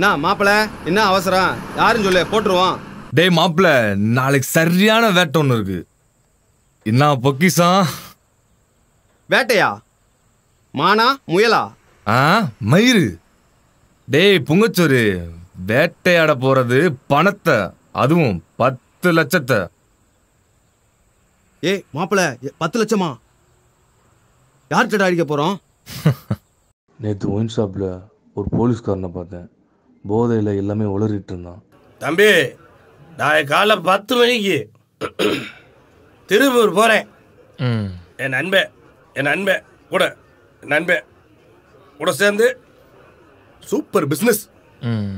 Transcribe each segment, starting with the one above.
என்ன மாப்பிள என்ன அவசரம் யாருன்னு சொல்லு போட்டுருவோம் டேய் மாப்பிள நாளைக்கு சரியான வேட்டை ஒன்று இருக்கு என்ன பொக்கிசம் வேட்டையா மானா முயலா ஆ மயிறு டேய் புங்கச்சோறு வேட்டையாட போறது பணத்தை அதுவும் பத்து லட்சத்தை ஏய் மாப்பிள பத்து லட்சமா யார்கிட்ட அடிக்க போறோம் நேற்று ஒயின் ஷாப்பில் ஒரு போலீஸ்காரனை பார்த்தேன் போதையில் எல்லாமே உளறிட்டு இருந்தான் தம்பி நாளை காலைல பத்து மணிக்கு திருப்பூர் போகிறேன் ம் என் நண்பன் என் நண்பன் கூட என் நண்பன் கூட சேர்ந்து சூப்பர் பிஸ்னஸ் ம்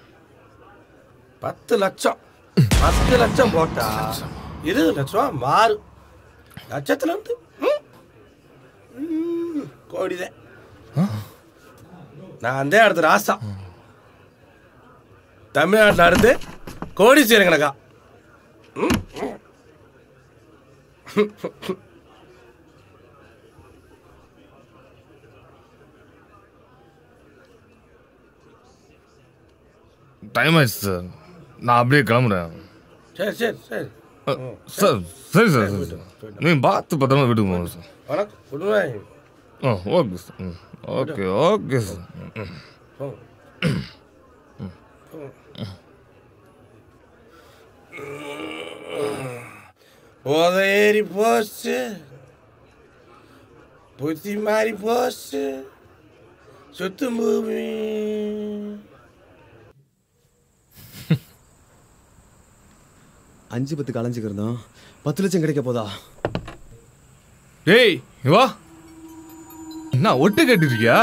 பத்து லட்சம் பத்து லட்சம் போட்டா இருபது லட்சம் மாறும் லட்சத்துல இருந்து ம், ம், கோடிதான் நான் அந்த இடத்துல ராசா தமிழ்நாட்டில் அடுத்து கோடீஸ்வரன் கணக்கா டைம் ஆயிடுச்சு சார் நான் அப்படியே கிளம்புறேன் சரி சரி சரி அ, சார் சரி சார் சரி சார் நீங்கள் பார்த்து பத்திரமா வீட்டுக்கு போங்க சார் வணக்கம் குட் மார்னிங் ஆ ஓகே சார் ம் ஓகே ஓகே சார் ம் போங்க போதை ஏறி போச்சு புத்தி மாறி போச்சு சுத்தும் பூமி அஞ்சு பத்துக்கு அலைஞ்சுக்கிறதும் பத்து லட்சம் கிடைக்க போதா டேய் இங்க வா என்ன ஒட்டு கட்டிருக்கியா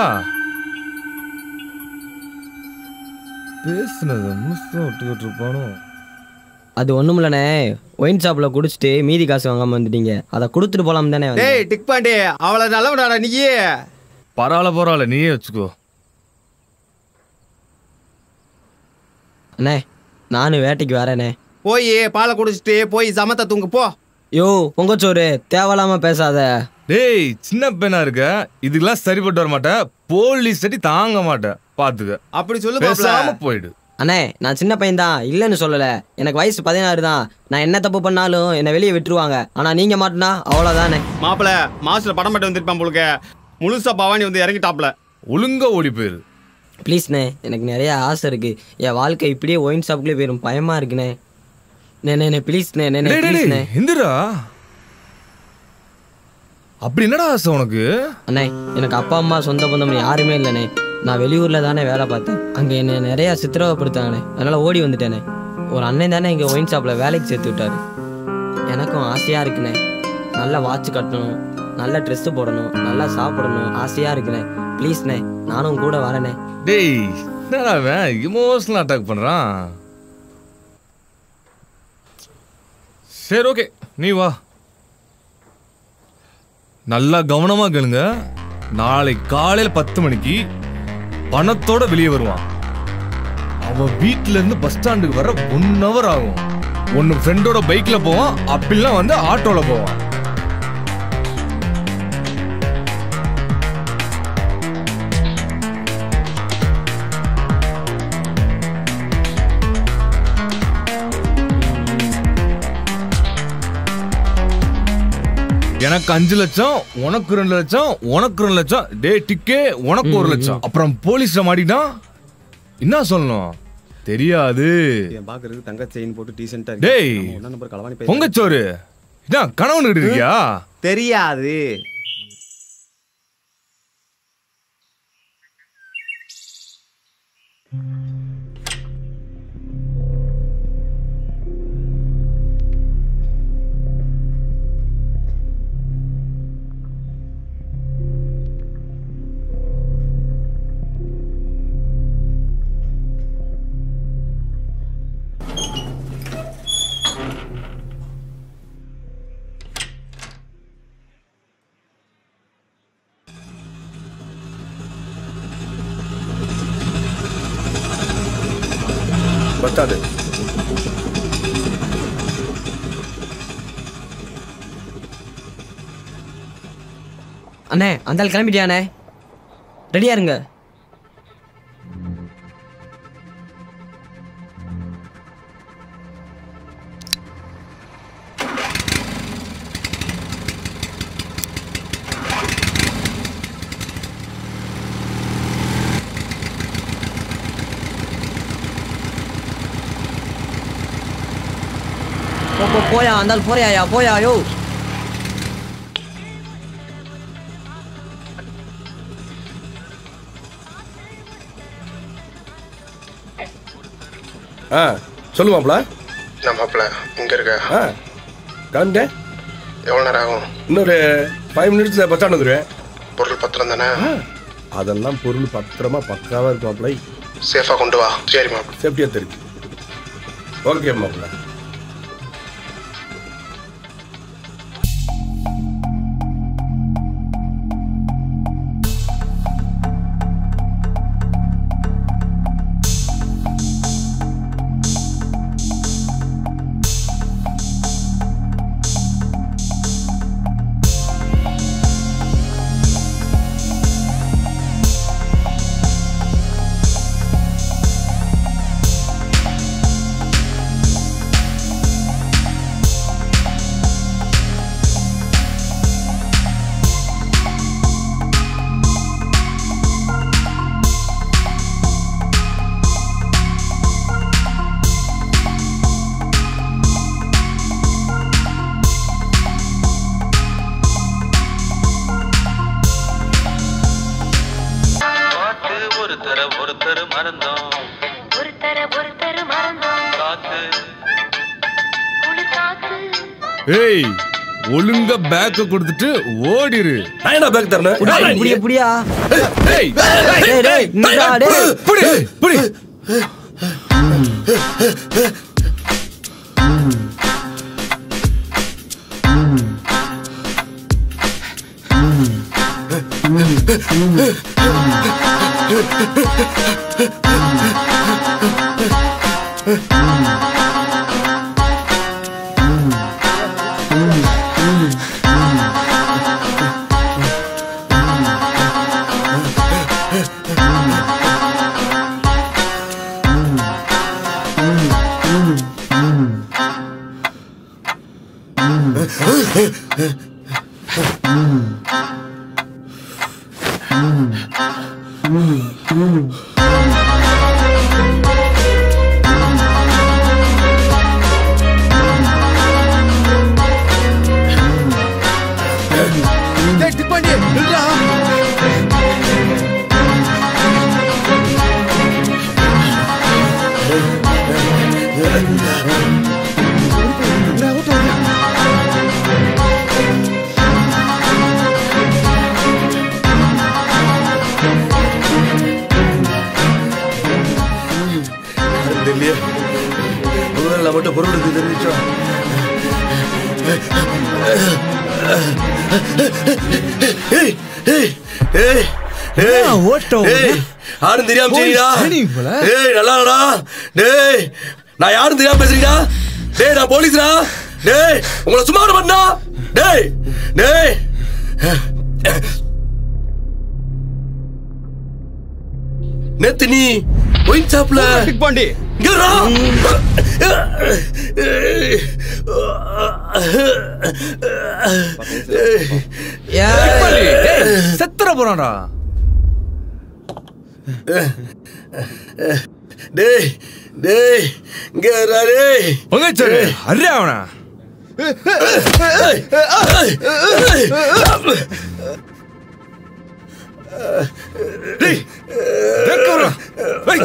பேசுனது முழுசும் ஒட்டு கட்டிருப்பானோ அது ஒண்ணுமில்லண்ணே ஒயின் ஷாப்பில் குடிச்சிட்டு மீதி காசு வாங்காம வந்துட்டீங்க அதை கொடுத்துட்டு போலாம் தானே வந்தேன். டேய் டிக் பாண்டி அவளை நல்லவனாடா நீயே பரவாயில்ல பரவாயில்ல நீயே வச்சுக்கோ அண்ணே நானும் வேட்டைக்கு வரேனே போய் பாலை குடிச்சிட்டு போய் சமத்தை தூங்கு போ யோ பொங்கச்சோறு தேவையில்லாம பேசாத டேய் சின்ன பையனா இருக்க இதுக்கெல்லாம் சரிப்பட்டு வர மாட்டேன் போலீஸ் சட்டி தாங்க மாட்டேன் பாத்துக்க அப்படி சொல்லு மாப்பிள பேசாம போயிடு அண்ணே நான் சின்ன பையன் தான் இல்லைன்னு சொல்லலை எனக்கு வயசு பதினாறு தான் நான் என்ன தப்பு பண்ணாலும் என்னை வெளியே விட்டுருவாங்க ஆனால் நீங்கள் மாட்டினா அவ்வளோதானே மாப்பிள மாசுல படம் மட்டும் வந்திருப்பான் போலுக்க முழுசா பவானி வந்து இறங்கிட்டாப்ல ஒழுங்கா ஓடி போயிரு ப்ளீஸ்ண்ணே எனக்கு நிறைய ஆசை இருக்குது என் வாழ்க்கை இப்படியே ஒயின் ஷாப்புக்குள்ளே போயிடும் பயமாக இருக்குண்ணே நே ப்ளீஸ்ண்ணே நே டேய், டேய், ப்ளீஸ்ண்ணே டேய், இந்திரா அப்படி என்னடா ஆசை உனக்கு அண்ணே எனக்கு அப்பா அம்மா சொந்த பந்தம் யாருமே இல்லைண்ணே நான் வெளியூரில் தானே வேலை பார்த்தேன் அங்கே என்னை நிறையா சித்திரவப்படுத்தாங்கண்ணே அதனால் ஓடி வந்துட்டேனே ஒரு அண்ணன் தானே இங்கே ஒயின் ஷாப்பில் வேலைக்கு சேர்த்து விட்டாரு எனக்கும் ஆசையாக இருக்குண்ணே நல்ல வாட்ச் கட்டணும் நல்ல ட்ரெஸ்ஸு போடணும் நல்லா சாப்பிடணும் ஆசையாக இருக்குண்ணே ப்ளீஸ்ண்ணே நானும் கூட வரேனே டேய் என்னடா அவன் இமோஷனல் அட்டாக் பண்றான் சரி ஓகே நீ வா நல்லா கவனமா கேளுங்க நாளை காலையில பத்து மணிக்கு பணத்தோட வெளியே வருவான் அவன் வீட்ல இருந்து பஸ் ஸ்டாண்டுக்கு வர ஒன் ஹவர் ஆகும் ஒன்னு ஃப்ரெண்டோட பைக்ல போவான் அப்படிலாம் வந்து ஆட்டோல போவான் எனக்கு அஞ்சு லட்சம் உனக்கு ரெண்டு லட்சம் உனக்கு ரெண்டு லட்சம் டே டிக்கே உனக்கு ஒரு லட்சம் அப்புறம் போலீஸ்ல மாட்டினா என்ன சொல்லணும் தெரியாது என் பாக்குறதுக்கு தங்க செயின் போட்டு டீசெண்டா டேய் ஒன்னா நம்பர் களவாணி பையன். பொங்கச்சோறு இதான் கணவன் இருக்கியா தெரியாது பத்தாது அண்ணே அந்த ஆள் கிளம்பிட்டியாண்ணே ரெடியா இருங்க போ போ போயா அந்தால் போறியாயா போயா யோ ஆ சொல்லு மாப்ள நான் மாப்பிள்ள இங்கே இருக்க ஆ கிளம்பிட்டேன் எவ்வளோ நேரம் ஆகும் இன்னொரு ஃபைவ் மினிட்ஸில் பஸ் ஸ்டாண்ட் வந்துடுவேன் பொருள் பத்திரம் தானே அதெல்லாம் பொருள் பத்திரமா பக்காவாக இருக்கும் மாப்பிளை சேஃபாக கொண்டு வா சரி மாப்பிள்ள சேஃப்டியாக தெரியும் ஓகே மாப்பிள காத்து ஒருத்தர ஒருத்தர் மறந்தோம் ஒருத்தர ஒருத்தர் மறந்தோம் காத்து குளிர் காத்து ஏய் ஒழுங்கா பேக்க கொடுத்துட்டு ஓடிரு நான் என்ன பேக் தரணும் யாரா நீ? இப்படியா இப்படியா ஏய் டேய் டேய் நின்றா டேய் புடி புடி டேய் டிப்பாண்டி நில்றா தெரியலையே ஒருவேளை மட்டும் பொருள் இருக்கு தெரிஞ்சோ ஏய் ஏய் ஏய் ஏய் ஓட்டம் ஏய் யாரும் தெரியாம செய்யடா training போல. ஏய் நல்லா இல்லடா டேய் நான் யாரும் தெரியாம பேசுறீடா டேய் நான் போலீஸ்டா டேய் உங்களை சும்மா விட மாட்டா டேய் டேய் நேத்து நீ ஒயின் ஷாப்ல டிப்பாண்டி இங்கடா. செத்துற போறான்டா டேய் டேய் இங்க இருடா, டேய் உங்க சரி அரியா அவனா ஏய், ஏய், ஏய். டேய் தேக்க வரா ஏய்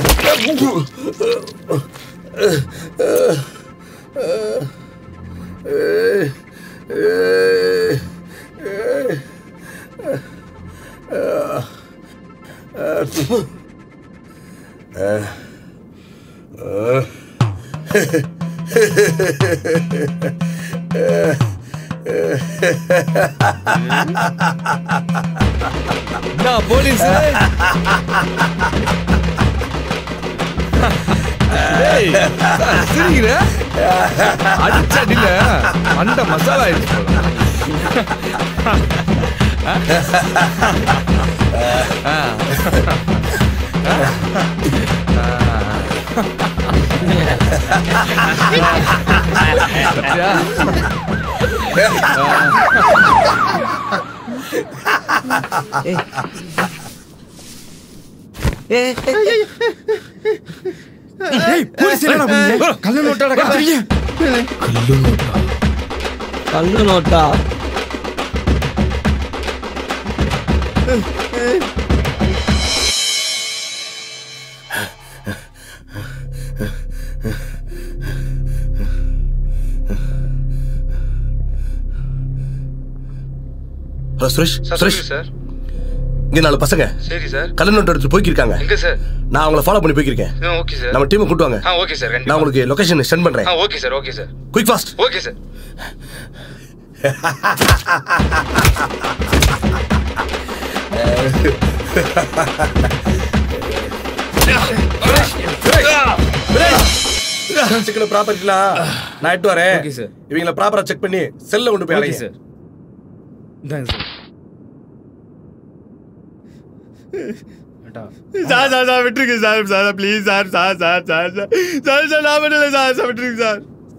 நான் போலீஸ் டேய் சார், சிரிக்கிற அடிச்ச அடியில அண்ட மசாலா ஆயிடுச்சு போல. பாத்தியா? ஏய் ஏய், ஏய் போலீஸ் என்னடா பண்ணீங்க கள்ள நோட்டாடா காத்துறீங்க கல்லு நோட்டா கல்லு நோட்டா ஹலோ சுரேஷ் சார் சுரேஷ் சொல்லுங்க சார் இங்க நாலு பசங்க சரி சார் கல்ல நோட்டு எடுத்து போய்க்கிருக்காங்க எங்க சார் நான் அவங்கள ஃபாலோ பண்ணி போய்க்கிருக்கேன் ஆ ஓகே சார் நம்ம டீமை கூட்டு வாங்க ஆ ஓகே சார் நான் கண்டிப்பா உங்களுக்கு லொகேஷன் சென்ட் பண்றேன் ஆ okay sir okay sir quick fast okay sir சிக்கன ப்ராப்பர்ட்டிலாம் நான் எட்டு வரேன் Okay, sir. இவங்கள ப்ராப்பரா செக் பண்ணி செல்ல கொண்டு போய் ஓகே அடைங்க சார் இந்தாங்க சார் சார் சார் சார் விட்டுருங்க sir sir please sir sir sir sir sir sir sir நான் பண்ணல சார் சார் விட்டுருங்க சார்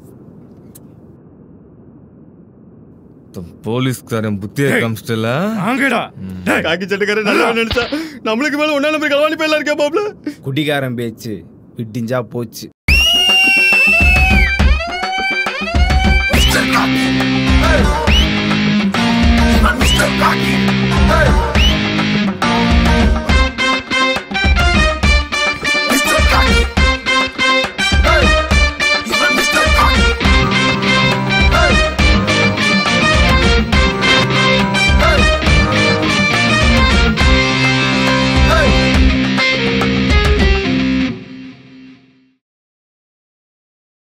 போலீஸ்காரன் புத்தியை காமிச்சிட்டல வாங்கடா காக்கி சட்டக்காரன் நல்லா நினைச்சா நம்மளுக்கு மேல ஒன்னா நம்பர் களவாணி பேர்ல இருக்கா பாப்ல குடிகாரன் பேச்சு விட்டிஞ்சா போச்சு Mr. Rocky.